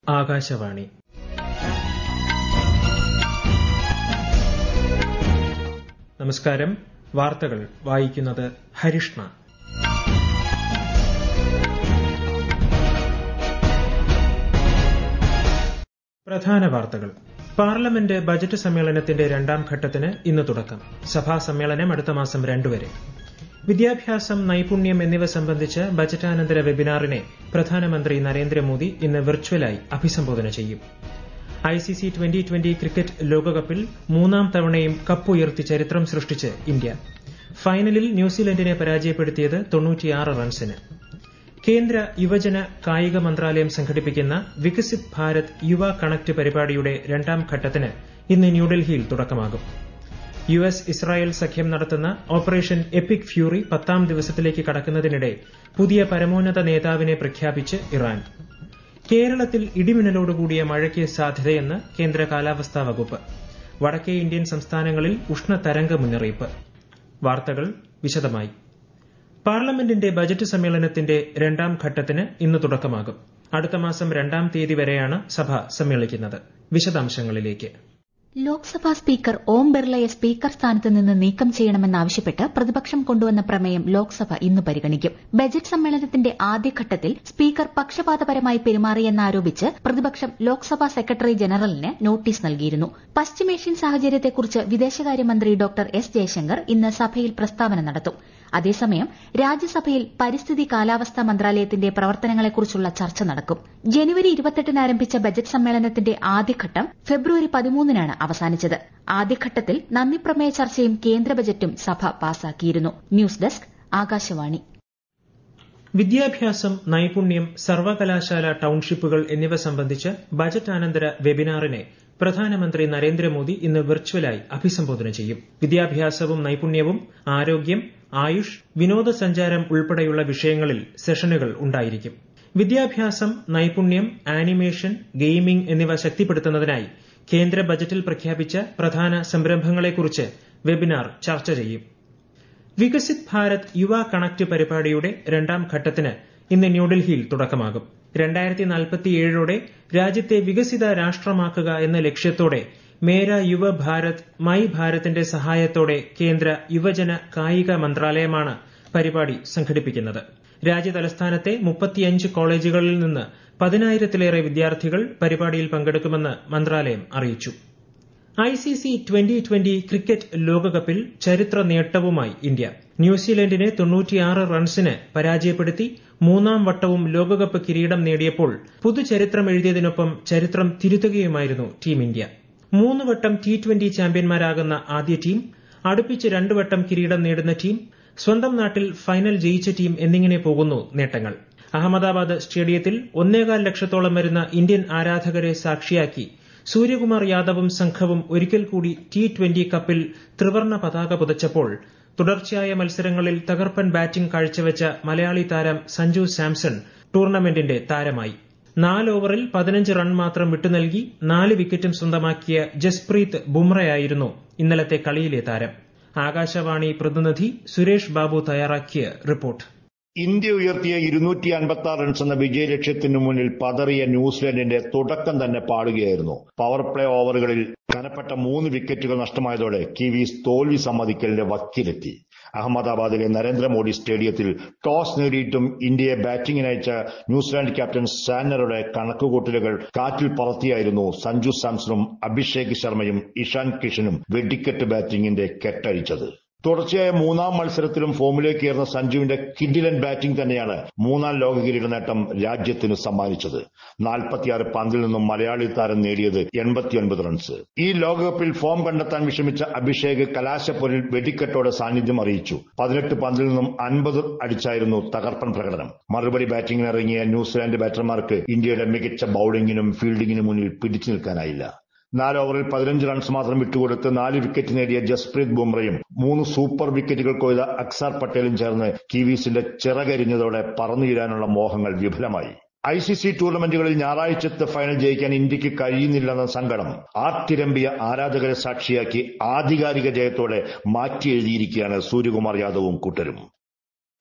ആകാശവാണി നമസ്കാരം വാർത്തകൾ വായിക്കുന്നത് ഹരിഷ്ണ പ്രധാന വാർത്തകൾ പാർലമെന്റ് ബജറ്റ് സമ്മേളനത്തിന്റെ രണ്ടാം ഘട്ടത്തിന് ഇന്ന് തുടക്കം സഭാ സമ്മേളനം അടുത്ത മാസം രണ്ടുവരെ വിദ്യാഭ്യാസം നൈപുണ്യം എന്നിവ സംബന്ധിച്ച് ബജറ്റാനന്തര വെബിനാറിനെ പ്രധാനമന്ത്രി നരേന്ദ്രമോദി ഇന്ന് വെർച്വലായി അഭിസംബോധന ചെയ്യും ഐസിസി ട്വന്റി ട്വന്റി ക്രിക്കറ്റ് ലോകകപ്പിൽ മൂന്നാം തവണയും കപ്പുയർത്തി ചരിത്രം സൃഷ്ടിച്ച് ഇന്ത്യ ഫൈനലിൽ ന്യൂസിലൻഡിനെ പരാജയപ്പെടുത്തിയത് തൊണ്ണൂറ്റിയാറ് റൺസിന് കേന്ദ്ര യുവജന കായിക മന്ത്രാലയം സംഘടിപ്പിക്കുന്ന വികസിത് ഭാരത് യുവ കണക്ട് പരിപാടിയുടെ രണ്ടാം ഘട്ടത്തിന് ഇന്ന് ന്യൂഡൽഹിയിൽ തുടക്കമാകും യു എസ് ഇസ്രായേൽ സഖ്യം നടത്തുന്ന ഓപ്പറേഷൻ എപ്പിക് ഫ്യൂറി പത്താം ദിവസത്തിലേക്ക് കടക്കുന്നതിനിടെ പുതിയ പരമോന്നത നേതാവിനെ പ്രഖ്യാപിച്ച് ഇറാൻ കേരളത്തിൽ ഇടിമിന്നലോടുകൂടിയ മഴയ്ക്ക് സാധ്യതയെന്ന് കേന്ദ്ര കാലാവസ്ഥാ വകുപ്പ് വടക്കേ ഇന്ത്യൻ സംസ്ഥാനങ്ങളിൽ ഉഷ്ണതരംഗ മുന്നറിയിപ്പ് വാർത്തകൾ വിശദമായി പാർലമെന്റിന്റെ ബജറ്റ് സമ്മേളനത്തിന്റെ രണ്ടാം ഘട്ടത്തിന് ഇന്ന് തുടക്കമാകും അടുത്ത മാസം രണ്ടാം തീയതി വരെയാണ് സഭ സമ്മേളിക്കുന്നത് വിശദാംശങ്ങളിലേക്ക് ലോക്സഭാ സ്പീക്കർ ഓം ബിർളയെ സ്പീക്കർ സ്ഥാനത്ത് നിന്ന് നീക്കം ചെയ്യണമെന്നാവശ്യപ്പെട്ട് പ്രതിപക്ഷം കൊണ്ടുവന്ന പ്രമേയം ലോക്സഭ ഇന്ന് പരിഗണിക്കും ബജറ്റ് സമ്മേളനത്തിന്റെ ആദ്യഘട്ടത്തിൽ സ്പീക്കർ പക്ഷപാതപരമായി പെരുമാറിയെന്നാരോപിച്ച് പ്രതിപക്ഷം ലോക്സഭാ സെക്രട്ടറി ജനറലിന് നോട്ടീസ് നൽകിയിരുന്നു പശ്ചിമേഷ്യൻ സാഹചര്യത്തെക്കുറിച്ച് വിദേശകാര്യമന്ത്രി ഡോക്ടർ എസ് ജയശങ്കർ ഇന്ന് സഭയിൽ പ്രസ്താവന നടത്തും അതേസമയം രാജ്യസഭയിൽ പരിസ്ഥിതി കാലാവസ്ഥാ മന്ത്രാലയത്തിന്റെ പ്രവർത്തനങ്ങളെക്കുറിച്ചുള്ള ചർച്ച നടക്കും ജനുവരി ഇരുപത്തെട്ടിന് ആരംഭിച്ച ബജറ്റ് സമ്മേളനത്തിന്റെ ആദ്യഘട്ടം ഫെബ്രുവരി പതിമൂന്നിനാണ് അവസാനിച്ചത് ആദ്യഘട്ടത്തിൽ നന്ദിപ്രമേയ ചർച്ചയും കേന്ദ്ര ബജറ്റും സഭ പാസാക്കിയിരുന്നു ന്യൂസ് ഡെസ്ക് ആകാശവാണി വിദ്യാഭ്യാസം നൈപുണ്യം സർവകലാശാല ടൌൺഷിപ്പുകൾ എന്നിവ സംബന്ധിച്ച് ബജറ്റാനന്തര വെബിനാറിനെ പ്രധാനമന്ത്രി നരേന്ദ്രമോദി ഇന്ന് വെർച്വലായി അഭിസംബോധന ചെയ്യും വിദ്യാഭ്യാസവും നൈപുണ്യവും ആരോഗ്യം ആയുഷ് വിനോദസഞ്ചാരം ഉൾപ്പെടെയുള്ള വിഷയങ്ങളിൽ സെഷനുകൾ ഉണ്ടായിരിക്കും വിദ്യാഭ്യാസം നൈപുണ്യം ആനിമേഷൻ ഗെയിമിംഗ് എന്നിവ ശക്തിപ്പെടുത്തുന്നതിനായി കേന്ദ്ര ബജറ്റിൽ പ്രഖ്യാപിച്ച പ്രധാന സംരംഭങ്ങളെക്കുറിച്ച് വെബിനാർ ചർച്ച ചെയ്യും വികസിത് ഭാരത് യുവ കണക്ട് പരിപാടിയുടെ രണ്ടാം ഘട്ടത്തിന് ഇന്ന് ന്യൂഡൽഹിയിൽ തുടക്കമാകും രണ്ടായിരത്തി നാൽപ്പത്തിയേഴോടെ രാജ്യത്തെ വികസിത രാഷ്ട്രമാക്കുക എന്ന ലക്ഷ്യത്തോടെ മേര യുവ ഭാരത് മൈ ഭാരത്തിന്റെ സഹായത്തോടെ കേന്ദ്ര യുവജന കായിക മന്ത്രാലയമാണ് പരിപാടി സംഘടിപ്പിക്കുന്നത് രാജ്യതലസ്ഥാനത്തെ മുപ്പത്തിയഞ്ച് കോളേജുകളിൽ നിന്ന് പതിനായിരത്തിലേറെ വിദ്യാർത്ഥികൾ പരിപാടിയിൽ പങ്കെടുക്കുമെന്ന് മന്ത്രാലയം അറിയിച്ചു ഐസിസി ട്വന്റി ട്വന്റി ക്രിക്കറ്റ് ലോകകപ്പിൽ ചരിത്ര നേട്ടവുമായി ഇന്ത്യ ന്യൂസിലൻഡിനെ തൊണ്ണൂറ്റിയാറ് റൺസിന് പരാജയപ്പെടുത്തി മൂന്നാം വട്ടവും ലോകകപ്പ് കിരീടം നേടിയപ്പോൾ പുതുചരിത്രം എഴുതിയതിനൊപ്പം ചരിത്രം തിരുത്തുകയുമായിരുന്നു ടീം ഇന്ത്യ മൂന്ന് വട്ടം ടി ട്വന്റി ചാമ്പ്യന്മാരാകുന്ന ആദ്യ ടീം അടുപ്പിച്ച് രണ്ടു വട്ടം കിരീടം നേടുന്ന ടീം സ്വന്തം നാട്ടിൽ ഫൈനൽ ജയിച്ച ടീം എന്നിങ്ങനെ പോകുന്നു നേട്ടങ്ങൾ അഹമ്മദാബാദ് സ്റ്റേഡിയത്തിൽ ഒന്നേകാൽ ലക്ഷത്തോളം വരുന്ന ഇന്ത്യൻ ആരാധകരെ സാക്ഷിയാക്കി സൂര്യകുമാർ യാദവും സംഘവും ഒരിക്കൽ കൂടി ടി ട്വന്റി കപ്പിൽ ത്രിവർണ പതാക പുതച്ചപ്പോൾ തുടർച്ചയായ മത്സരങ്ങളിൽ തകർപ്പൻ ബാറ്റിംഗ് കാഴ്ചവെച്ച മലയാളി താരം സഞ്ജു സാംസൺ ടൂർണമെന്റിന്റെ താരമായി നാല് ഓവറിൽ പതിനഞ്ച് റൺ മാത്രം വിട്ടുനൽകി നാല് വിക്കറ്റും സ്വന്തമാക്കിയ ജസ്പ്രീത് ബുംറയായിരുന്നു ഇന്നലത്തെ കളിയിലെ താരം ആകാശവാണി പ്രതിനിധി സുരേഷ് ബാബു തയ്യാറാക്കിയ റിപ്പോർട്ട് ഇന്ത്യ ഉയർത്തിയ ഇരുന്നൂറ്റി അൻപത്തി ആറ് റൺസ് എന്ന വിജയലക്ഷ്യത്തിനു മുന്നിൽ പതറിയ ന്യൂസിലൻഡിന്റെ തുടക്കം തന്നെ പാടുകയായിരുന്നു പവർ പ്ലേ ഓവറുകളിൽ കനപ്പെട്ട മൂന്ന് വിക്കറ്റുകൾ നഷ്ടമായതോടെ കിവീസ് തോൽവി സമ്മതിക്കലിന്റെ വക്കിലെത്തി അഹമ്മദാബാദിലെ നരേന്ദ്രമോദി സ്റ്റേഡിയത്തിൽ ടോസ് നേടിയിട്ടും ഇന്ത്യയെ ബാറ്റിംഗിനയച്ച ന്യൂസിലാൻഡ് ക്യാപ്റ്റൻ സാന്നറുടെ കണക്കുകൂട്ടലുകൾ കാറ്റിൽ പറത്തിയായിരുന്നു സഞ്ജു സാംസണും അഭിഷേക് ശർമ്മയും ഇഷാൻ കിഷനും വെടിക്കെട്ട് ബാറ്റിംഗിന്റെ കെട്ടഴിച്ചത് തുടർച്ചയായ മൂന്നാം മത്സരത്തിലും ഫോമിലേക്ക് കയറുന്ന സഞ്ജുവിന്റെ കിഡിലൻ ബാറ്റിംഗ് തന്നെയാണ് മൂന്നാം ലോക കിരീട നേട്ടം രാജ്യത്തിന് സമ്മാനിച്ചത് നാൽപ്പത്തിയാറ് പന്തിൽ നിന്നും മലയാളി താരം നേടിയത് എൺപത്തിയൊൻപത് റൺസ് ഈ ലോകകപ്പിൽ ഫോം കണ്ടെത്താൻ വിഷമിച്ച അഭിഷേക് കലാശപ്പൊരിൽ വെടിക്കെട്ടോടെ സാന്നിധ്യം അറിയിച്ചു പതിനെട്ട് പന്തിൽ നിന്നും അൻപത് അടിച്ചായിരുന്നു തകർപ്പൻ പ്രകടനം മറുപടി ബാറ്റിംഗിനിറങ്ങിയ ന്യൂസിലാൻഡ് ബാറ്റർമാർക്ക് ഇന്ത്യയുടെ മികച്ച ബൌളിംഗിനും ഫീൽഡിംഗിനും മുന്നിൽ പിടിച്ചു നിൽക്കാനായില്ല നാല് ഓവറിൽ പതിനഞ്ച് റൺസ് മാത്രം വിട്ടുകൊടുത്ത് നാല് വിക്കറ്റ് നേടിയ ജസ്പ്രീത് ബുംറയും മൂന്ന് സൂപ്പർ വിക്കറ്റുകൾ കൊയ്ത അക്സാർ പട്ടേലും ചേർന്ന് കിവീസിന്റെ ചിറകരിഞ്ഞതോടെ പറന്നുയരാനുള്ള മോഹങ്ങൾ വിഫലമായി ഐ സി സി ടൂർണമെന്റുകളിൽ ഞായറാഴ്ചത്തെ ഫൈനൽ ജയിക്കാൻ ഇന്ത്യക്ക് കഴിയുന്നില്ലെന്ന സങ്കടം ആർത്തിരമ്പിയ ആരാധകരെ സാക്ഷിയാക്കി ആധികാരിക ജയത്തോടെ മാറ്റി എഴുതിയിരിക്കുകയാണ് സൂര്യകുമാർ യാദവും കൂട്ടരും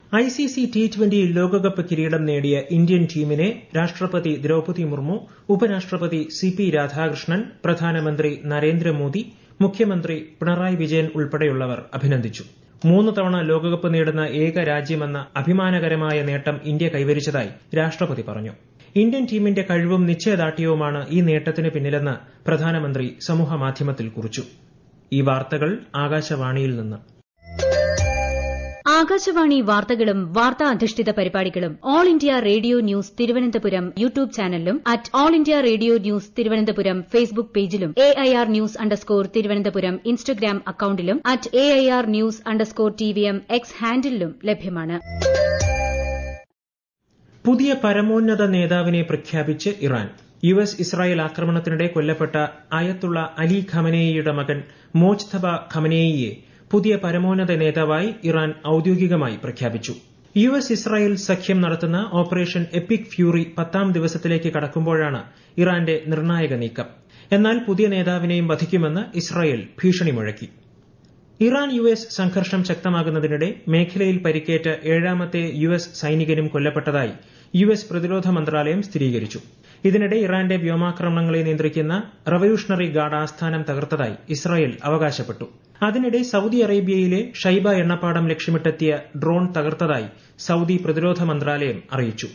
I C C T twenty ലോകകപ്പ് കിരീടം നേടിയ ഇന്ത്യൻ ടീമിനെ രാഷ്ട്രപതി ദ്രൌപതി മുർമു ഉപരാഷ്ട്രപതി സി പി രാധാകൃഷ്ണൻ പ്രധാനമന്ത്രി നരേന്ദ്രമോദി മുഖ്യമന്ത്രി പിണറായി വിജയൻ ഉൾപ്പെടെയുള്ളവർ അഭിനന്ദിച്ചു മൂന്ന് തവണ ലോകകപ്പ് നേടുന്ന ഏക രാജ്യമെന്ന അഭിമാനകരമായ നേട്ടം ഇന്ത്യ കൈവരിച്ചതായി രാഷ്ട്രപതി പറഞ്ഞു ഇന്ത്യൻ ടീമിന്റെ കഴിവും നിശ്ചയദാർഢ്യവുമാണ് ഈ നേട്ടത്തിന് പിന്നിലെന്ന് പ്രധാനമന്ത്രി സമൂഹമാധ്യമത്തിൽ കുറിച്ചു ഈ വാർത്തകൾ ആകാശവാണിയിൽ നിന്ന് ആകാശവാണി വാർത്തകളും വാർത്താ അധിഷ്ഠിത പരിപാടികളും all India radio news Thiruvananthapuram YouTube ചാനലിലും at all India radio news Thiruvananthapuram Facebook പേജിലും A I R news underscore Thiruvananthapuram Instagram അക്കൌണ്ടിലും at A I R news underscore T V M X ഹാൻഡിലും ലഭ്യമാണ് പുതിയ പരമോന്നത നേതാവിനെ പ്രഖ്യാപിച്ച് ഇറാൻ യു എസ് ഇസ്രായേൽ ആക്രമണത്തിനിടെ കൊല്ലപ്പെട്ട അയത്തുള്ള അലി ഖമനേയിയുടെ മകൻ മോജ്തബ ഖമനേയിയെ പുതിയ പരമോന്നത നേതാവായി ഇറാൻ ഔദ്യോഗികമായി പ്രഖ്യാപിച്ചു യു എസ് ഇസ്രായേൽ സഖ്യം നടത്തുന്ന ഓപ്പറേഷൻ എപ്പിക് ഫ്യൂറി പത്താം ദിവസത്തിലേക്ക് കടക്കുമ്പോഴാണ് ഇറാന്റെ നിർണായക നീക്കം എന്നാൽ പുതിയ നേതാവിനെയും വധിക്കുമെന്ന് ഇസ്രായേൽ ഭീഷണി മുഴക്കി ഇറാൻ യു എസ് സംഘർഷം ശക്തമാകുന്നതിനിടെ മേഖലയിൽ പരിക്കേറ്റ ഏഴാമത്തെ യു എസ് സൈനികനും കൊല്ലപ്പെട്ടതായി യു എസ് പ്രതിരോധ മന്ത്രാലയം സ്ഥിരീകരിച്ചു ഇതിനിടെ ഇറാന്റെ വ്യോമാക്രമണങ്ങളെ നിയന്ത്രിക്കുന്ന റവല്യൂഷണറി ഗാർഡ് ആസ്ഥാനം തകർത്തതായി ഇസ്രായേൽ അവകാശപ്പെട്ടു അതിനിടെ സൌദി അറേബ്യയിലെ ഷൈബ എണ്ണപ്പാടം ലക്ഷ്യമിട്ടെത്തിയ ഡ്രോൺ തകർത്തതായി സൌദി പ്രതിരോധ മന്ത്രാലയം അറിയിച്ചു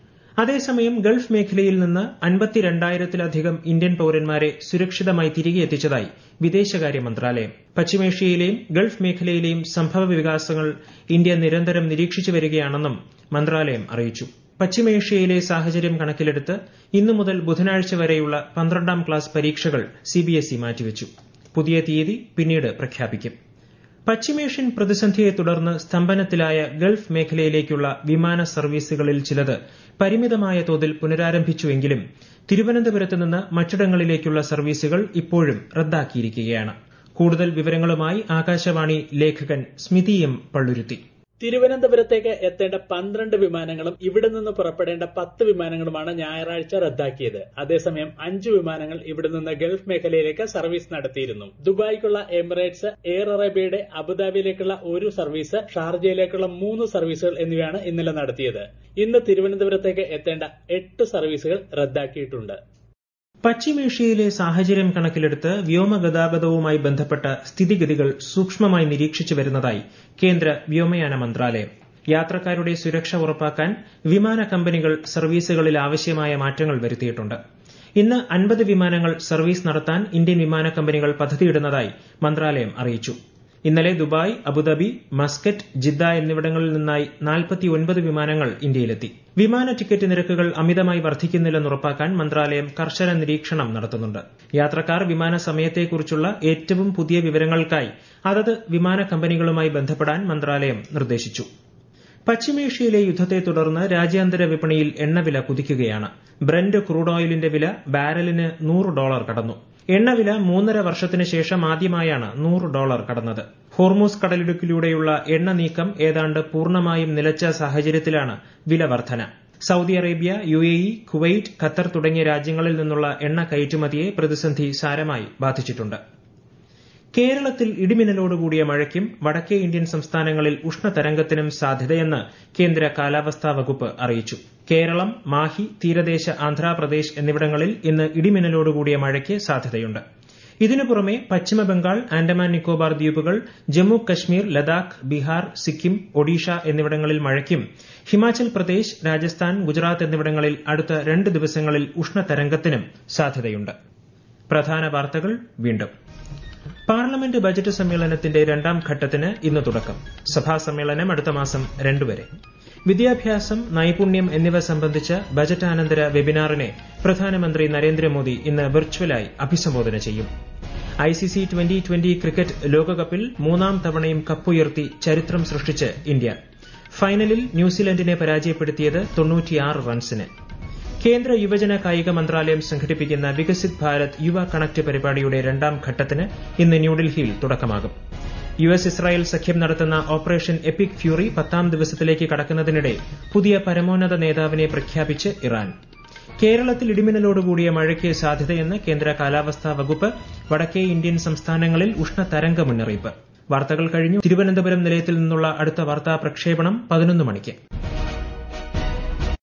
അതേസമയം ഗൾഫ് മേഖലയിൽ നിന്ന് അൻപത്തിരണ്ടായിരത്തിലധികം ഇന്ത്യൻ പൌരന്മാരെ സുരക്ഷിതമായി തിരികെ എത്തിച്ചതായി വിദേശകാര്യ മന്ത്രാലയം പശ്ചിമേഷ്യയിലെയും ഗൾഫ് മേഖലയിലെയും സംഭവ വികാസങ്ങൾ ഇന്ത്യ നിരന്തരം നിരീക്ഷിച്ചു വരികയാണെന്നും മന്ത്രാലയം അറിയിച്ചു പശ്ചിമേഷ്യയിലെ സാഹചര്യം കണക്കിലെടുത്ത് ഇന്നു മുതൽ ബുധനാഴ്ച വരെയുള്ള പന്ത്രണ്ടാം ക്ലാസ് പരീക്ഷകൾ സിബിഎസ്ഇ മാറ്റിവച്ചു പുതിയ തീയതി പിന്നീട് പ്രഖ്യാപിക്കും പശ്ചിമേഷ്യൻ പ്രതിസന്ധിയെ തുടർന്ന് സ്തംഭനത്തിലായ ഗൾഫ് മേഖലയിലേക്കുള്ള വിമാന സർവീസുകളിൽ ചിലത് പരിമിതമായ തോതിൽ പുനരാരംഭിച്ചുവെങ്കിലും തിരുവനന്തപുരത്ത് നിന്ന് മറ്റിടങ്ങളിലേക്കുള്ള സർവീസുകൾ ഇപ്പോഴും റദ്ദാക്കിയിരിക്കുകയാണ് കൂടുതൽ വിവരങ്ങളുമായി ആകാശവാണി ലേഖകൻ സ്മിതി എം പള്ളുരുത്തി തിരുവനന്തപുരത്തേക്ക് എത്തേണ്ട പന്ത്രണ്ട് വിമാനങ്ങളും ഇവിടെ നിന്ന് പുറപ്പെടേണ്ട പത്ത് വിമാനങ്ങളുമാണ് ഞായറാഴ്ച റദ്ദാക്കിയത് അതേസമയം അഞ്ച് വിമാനങ്ങൾ ഇവിടെ നിന്ന് ഗൾഫ് മേഖലയിലേക്ക് സർവീസ് നടത്തിയിരുന്നു ദുബായിക്കുള്ള എമിറേറ്റ്സ് എയർ അറേബ്യയുടെ അബുദാബിയിലേക്കുള്ള ഒരു സർവീസ് ഷാർജയിലേക്കുള്ള മൂന്ന് സർവീസുകൾ എന്നിവയാണ് ഇന്നലെ നടത്തിയത് ഇന്ന് തിരുവനന്തപുരത്തേക്ക് എത്തേണ്ട എട്ട് സർവീസുകൾ റദ്ദാക്കിയിട്ടുണ്ട് പശ്ചിമേഷ്യയിലെ സാഹചര്യം കണക്കിലെടുത്ത് വ്യോമഗതാഗതവുമായി ബന്ധപ്പെട്ട സ്ഥിതിഗതികൾ സൂക്ഷ്മമായി നിരീക്ഷിച്ചു വരുന്നതായി കേന്ദ്ര വ്യോമയാന മന്ത്രാലയം യാത്രക്കാരുടെ സുരക്ഷ ഉറപ്പാക്കാൻ വിമാന കമ്പനികൾ സർവീസുകളിൽ ആവശ്യമായ മാറ്റങ്ങൾ വരുത്തിയിട്ടുണ്ട് ഇന്ന് അൻപത് വിമാനങ്ങൾ സർവീസ് നടത്താൻ ഇന്ത്യൻ വിമാന കമ്പനികൾ പദ്ധതിയിടുന്നതായി മന്ത്രാലയം അറിയിച്ചു ഇന്നലെ ദുബായ് അബുദാബി മസ്കറ്റ് ജിദ്ദ എന്നിവിടങ്ങളിൽ നിന്നായി നാൽപ്പത്തിയൊൻപത് വിമാനങ്ങൾ ഇന്ത്യയിലെത്തി വിമാന ടിക്കറ്റ് നിരക്കുകൾ അമിതമായി വർദ്ധിക്കുന്നില്ലെന്ന് ഉറപ്പാക്കാൻ മന്ത്രാലയം കർശന നിരീക്ഷണം നടത്തുന്നുണ്ട് യാത്രക്കാർ വിമാന സമയത്തെക്കുറിച്ചുള്ള ഏറ്റവും പുതിയ വിവരങ്ങൾക്കായി അതത് വിമാന കമ്പനികളുമായി ബന്ധപ്പെടാൻ മന്ത്രാലയം നിർദ്ദേശിച്ചു പശ്ചിമേഷ്യയിലെ യുദ്ധത്തെ തുടർന്ന് രാജ്യാന്തര വിപണിയിൽ എണ്ണവില കുതിക്കുകയാണ് ബ്രന്റ് ക്രൂഡ് ഓയിലിന്റെ വില ബാരലിന് നൂറ് ഡോളർ കടന്നു എണ്ണവില മൂന്നര വർഷത്തിന് ശേഷം ആദ്യമായാണ് നൂറ് ഡോളർ കടന്നത് ഹോർമൂസ് കടലിടുക്കിലൂടെയുള്ള എണ്ണ നീക്കം ഏതാണ്ട് പൂർണ്ണമായും നിലച്ച സാഹചര്യത്തിലാണ് വില വർധന Saudi Arabia U A E Kuwait Qatar തുടങ്ങിയ രാജ്യങ്ങളിൽ നിന്നുള്ള എണ്ണ കയറ്റുമതിയെ പ്രതിസന്ധി സാരമായി ബാധിച്ചിട്ടുണ്ട് കേരളത്തിൽ ഇടിമിന്നലോടുകൂടിയ മഴയ്ക്കും വടക്കേ ഇന്ത്യൻ സംസ്ഥാനങ്ങളിൽ ഉഷ്ണതരംഗത്തിനും സാധ്യതയെന്ന് കേന്ദ്ര കാലാവസ്ഥാ വകുപ്പ് അറിയിച്ചു കേരളം മാഹി തീരദേശ ആന്ധ്രാപ്രദേശ് എന്നിവിടങ്ങളിൽ ഇന്ന് ഇടിമിന്നലോടുകൂടിയ മഴയ്ക്ക് സാധ്യതയുണ്ട് ഇതിനു പുറമെ പശ്ചിമബംഗാൾ ആൻഡമാൻ നിക്കോബാർ ദ്വീപുകൾ ജമ്മു കശ്മീർ ലഡാക്ക് ബീഹാർ സിക്കിം ഒഡീഷ എന്നിവിടങ്ങളിൽ മഴയ്ക്കും ഹിമാചൽ പ്രദേശ് രാജസ്ഥാൻ ഗുജറാത്ത് എന്നിവിടങ്ങളിൽ അടുത്ത രണ്ട് ദിവസങ്ങളിൽ ഉഷ്ണതരംഗത്തിനും സാധ്യതയുണ്ട് പ്രധാന വാർത്തകൾ വീണ്ടും പാർലമെന്റ് ബജറ്റ് സമ്മേളനത്തിന്റെ രണ്ടാം ഘട്ടത്തിന് ഇന്ന് തുടക്കം സഭാ സമ്മേളനം അടുത്ത മാസം രണ്ടുവരെ വിദ്യാഭ്യാസം നൈപുണ്യം എന്നിവ സംബന്ധിച്ച ബജറ്റാനന്തര വെബിനാറിനെ പ്രധാനമന്ത്രി നരേന്ദ്രമോദി ഇന്ന് വെർച്വലായി അഭിസംബോധന ചെയ്യും ഐസിസി ട്വന്റി ട്വന്റി ക്രിക്കറ്റ് ലോകകപ്പിൽ മൂന്നാം തവണയും കപ്പുയർത്തി ചരിത്രം സൃഷ്ടിച്ച് ഇന്ത്യ ഫൈനലിൽ ന്യൂസിലൻഡിനെ പരാജയപ്പെടുത്തിയത് തൊണ്ണൂറ്റിയാറ് റൺസിന് കേന്ദ്ര യുവജന കായിക മന്ത്രാലയം സംഘടിപ്പിക്കുന്ന വികസിത് ഭാരത് യുവ കണക്ട് പരിപാടിയുടെ രണ്ടാം ഘട്ടത്തിന് ഇന്ന് ന്യൂഡൽഹിയിൽ തുടക്കമാകും യു എസ് ഇസ്രായേൽ സഖ്യം നടത്തുന്ന ഓപ്പറേഷൻ എപ്പിക് ഫ്യൂറി പത്താം ദിവസത്തിലേക്ക് കടക്കുന്നതിനിടെ പുതിയ പരമോന്നത നേതാവിനെ പ്രഖ്യാപിച്ച് ഇറാൻ കേരളത്തിൽ ഇടിമിന്നലോടുകൂടിയ മഴയ്ക്ക് സാധ്യതയെന്ന് കേന്ദ്ര കാലാവസ്ഥാ വകുപ്പ് വടക്കേ ഇന്ത്യൻ സംസ്ഥാനങ്ങളിൽ ഉഷ്ണതരംഗ മുന്നറിയിപ്പ് വാർത്തകൾ കഴിഞ്ഞു തിരുവനന്തപുരം നിലയത്തിൽ നിന്നുള്ള അടുത്ത വാർത്താ പ്രക്ഷേപണം പതിനൊന്ന് മണിക്ക്